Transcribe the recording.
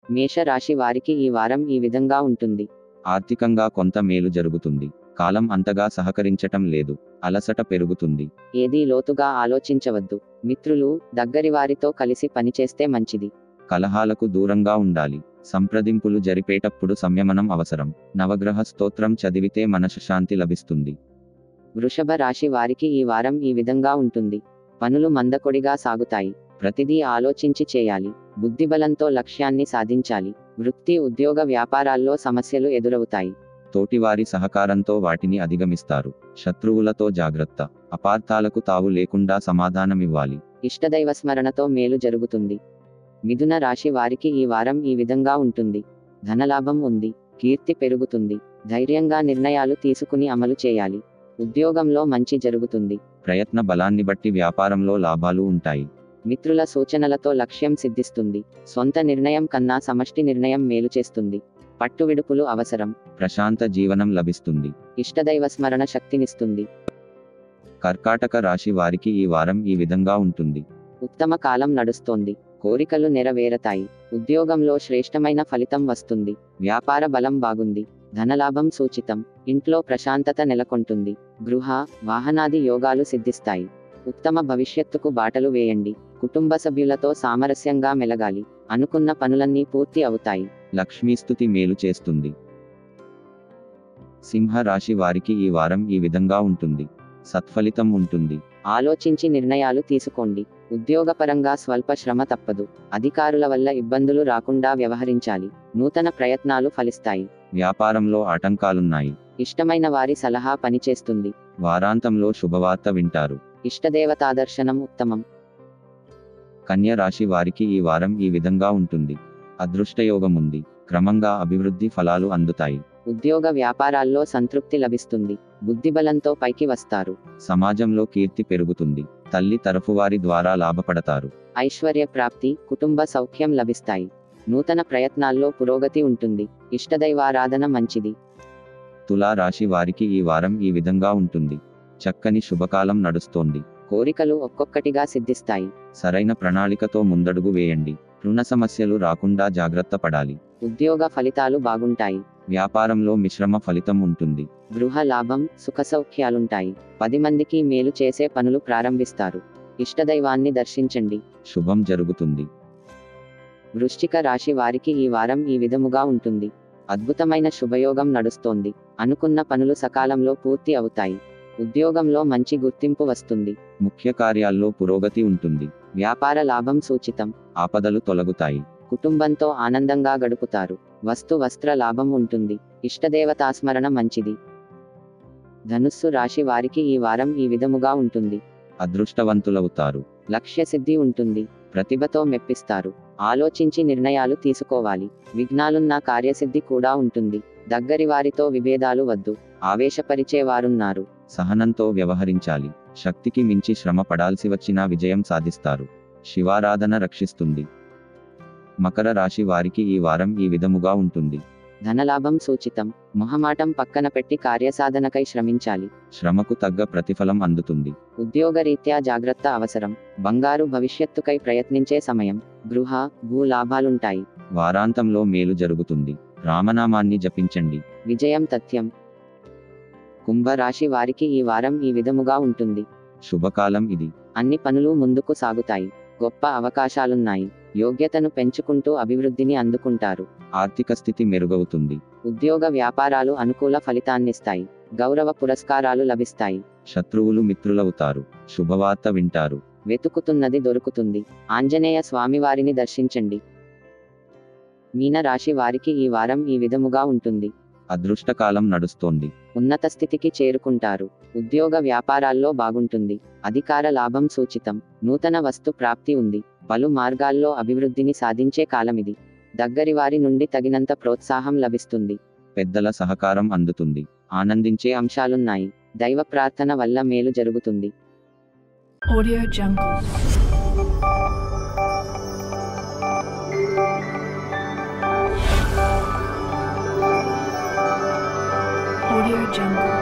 మేషరాశి వారికి ఈ వారం ఈ విధంగా ఉంటుంది ఆర్థికంగా కొంత మేలు జరుగుతుంది కాలం అంతగా సహకరించటం లేదు అలసట పెరుగుతుంది ఏదీ లోతుగా ఆలోచించవద్దు మిత్రులు దగ్గరి వారితో కలిసి పనిచేస్తే మంచిది కలహాలకు దూరంగా ఉండాలి సంప్రదింపులు జరిపేటప్పుడు సంయమనం అవసరం నవగ్రహ స్తోత్రం చదివితే మనశ్శాంతి లభిస్తుంది వృషభ రాశి వారికి ఈ వారం ఈ విధంగా ఉంటుంది పనులు మందకొడిగా సాగుతాయి ప్రతిదీ ఆలోచించి చేయాలి బుద్ధిబలంతో లక్ష్యాన్ని సాధించాలి వృత్తి ఉద్యోగ వ్యాపారాల్లో సమస్యలు ఎదురవుతాయి తోటివారి సహకారంతో వాటిని అధిగమిస్తారు శత్రువులతో జాగ్రత్త అపార్థాలకు తావు లేకుండా సమాధానమివ్వాలి ఇష్టదైవ స్మరణతో మేలు జరుగుతుంది మిథున రాశి వారికి ఈ వారం ఈ విధంగా ఉంటుంది ధనలాభం ఉంది కీర్తి పెరుగుతుంది ధైర్యంగా నిర్ణయాలు తీసుకుని అమలు చేయాలి ఉద్యోగంలో మంచి జరుగుతుంది ప్రయత్న బలాన్ని బట్టి వ్యాపారంలో లాభాలు ఉంటాయి మిత్రుల సూచనలతో లక్ష్యం సిద్ధిస్తుంది సొంత నిర్ణయం కన్నా సమష్టి నిర్ణయం మేలు చేస్తుంది పట్టువిడుపులు అవసరం ప్రశాంత జీవనం లభిస్తుంది ఇష్టదైవ స్మరణ శక్తినిస్తుంది కర్కాటక రాశి వారికి ఈ వారం ఈ విధంగా ఉంటుంది ఉత్తమ కాలం నడుస్తోంది కోరికలు నెరవేరతాయి ఉద్యోగంలో శ్రేష్టమైన ఫలితం వస్తుంది వ్యాపార బలం బాగుంది ధనలాభం సూచితం ఇంట్లో ప్రశాంతత నెలకొంటుంది గృహ వాహనాది యోగాలు సిద్ధిస్తాయి ఉత్తమ భవిష్యత్తుకు బాటలు వేయండి కుటుంబ సభ్యులతో సామరస్యంగా మెలగాలి అనుకున్న పనులన్నీ పూర్తి అవుతాయి లక్ష్మీస్తుతి మేలు చేస్తుంది సింహ రాశి వారికి ఈ వారం ఈ విధంగా ఉంటుంది సత్ఫలితం ఉంటుంది ఆలోచించి నిర్ణయాలు తీసుకోండి ఉద్యోగపరంగా స్వల్ప శ్రమ తప్పదు అధికారుల వల్ల ఇబ్బందులు రాకుండా వ్యవహరించాలి నూతన ప్రయత్నాలు ఫలిస్తాయి వ్యాపారంలో ఆటంకాలున్నాయి ఇష్టమైన వారి సలహా పనిచేస్తుంది వారాంతంలో శుభవార్త వింటారు ఇష్టదేవతాదర్శనం ఉత్తమం కన్య రాశి వారికి ఈ వారం ఈ విధంగా ఉంటుంది అదృష్టయోగం ఉంది క్రమంగా అభివృద్ధి ఫలాలు అందుతాయి ఉద్యోగ వ్యాపారాల్లో సంతృప్తి లభిస్తుంది బుద్ధిబలంతో పైకి వస్తారు సమాజంలో కీర్తి పెరుగుతుంది తల్లి తరఫు వారి ద్వారా లాభపడతారు ఐశ్వర్య ప్రాప్తి కుటుంబ సౌఖ్యం లభిస్తాయి నూతన ప్రయత్నాల్లో పురోగతి ఉంటుంది ఇష్టదైవారాధన మంచిది తులా రాశి వారికి ఈ వారం ఈ విధంగా ఉంటుంది చక్కని శుభకాలం నడుస్తోంది కోరికలు ఒక్కొక్కటిగా సిద్ధిస్తాయి సరైన ప్రణాళికతో ముందడుగు వేయండి రుణ సమస్యలు రాకుండా జాగ్రత్త పడాలి ఉద్యోగ ఫలితాలు బాగుంటాయి వ్యాపారంలో మిశ్రమ ఫలితం ఉంటుంది గృహ లాభం సుఖ సౌఖ్యాలుంటాయి పది మందికి మేలు చేసే పనులు ప్రారంభిస్తారు ఇష్టదైవాన్ని దర్శించండి శుభం జరుగుతుంది వృశ్చిక రాశి వారికి ఈ వారం ఈ విధముగా ఉంటుంది అద్భుతమైన శుభయోగం నడుస్తోంది అనుకున్న పనులు సకాలంలో పూర్తి అవుతాయి ఉద్యోగంలో మంచి గుర్తింపు వస్తుంది ముఖ్య కార్యాల్లో పురోగతి ఉంటుంది వ్యాపార లాభం సూచితం ఆపదలు తొలగుతాయి కుటుంబంతో ఆనందంగా గడుపుతారు వస్తు వస్త్ర లాభం ఉంటుంది ఇష్టదేవతాస్మరణ మంచిది ధనుస్సు రాశి వారికి ఈ వారం ఈ విధముగా ఉంటుంది అదృష్టవంతులవుతారు లక్ష్య సిద్ధి ఉంటుంది ప్రతిభతో మెప్పిస్తారు ఆలోచించి నిర్ణయాలు తీసుకోవాలి విఘ్నాలున్న కార్యసిద్ధి కూడా ఉంటుంది దగ్గరి వారితో విభేదాలు వద్దు ఆవేశపరిచేవారున్నారు సహనంతో వ్యవహరించాలి శక్తికి మించి శ్రమ పడాల్సి వచ్చినా విజయం సాధిస్తారు శివారాధన రక్షిస్తుంది మకర రాశి వారికి ఈ వారం ఈ విధముగా ఉంటుంది ధనలాభం సూచితం మొహమాటం పక్కన పెట్టి కార్యసాధనకై శ్రమించాలి శ్రమకు తగ్గ ప్రతిఫలం అందుతుంది ఉద్యోగరీత్యా జాగ్రత్త అవసరం బంగారు భవిష్యత్తుకై ప్రయత్నించే సమయం గృహ భూ లాభాలుంటాయి వారాంతంలో మేలు జరుగుతుంది రామనామాన్ని జపించండి విజయం తథ్యం కుంభరాశి వారికి ఈ వారం ఈ విధముగా ఉంటుంది శుభకాలం ఇది అన్ని పనులు ముందుకు సాగుతాయి గొప్ప అవకాశాలున్నాయి యోగ్యతను పెంచుకుంటూ అభివృద్ధిని అందుకుంటారు ఆర్థిక స్థితి మెరుగవుతుంది ఉద్యోగ వ్యాపారాలు అనుకూల ఫలితాన్నిస్తాయి గౌరవ పురస్కారాలు లభిస్తాయి శత్రువులు మిత్రులవుతారు శుభవార్త వింటారు వెతుకుతున్నది దొరుకుతుంది ఆంజనేయ స్వామివారిని దర్శించండి మీన రాశి వారికి ఈ వారం ఈ విధముగా ఉంటుంది అదృష్టకాలం నడుస్తోంది ఉన్నత స్థితికి చేరుకుంటారు ఉద్యోగ వ్యాపారాల్లో బాగుంటుంది అధికార లాభం సూచితం నూతన వస్తు ప్రాప్తి ఉంది పలు మార్గాల్లో అభివృద్ధిని సాధించే కాలమిది దగ్గరి వారి నుండి తగినంత ప్రోత్సాహం లభిస్తుంది పెద్దల సహకారం అందుతుంది ఆనందించే అంశాలున్నాయి దైవ ప్రార్థన వల్ల మేలు జరుగుతుంది Audio Jungle. Audio Jungle.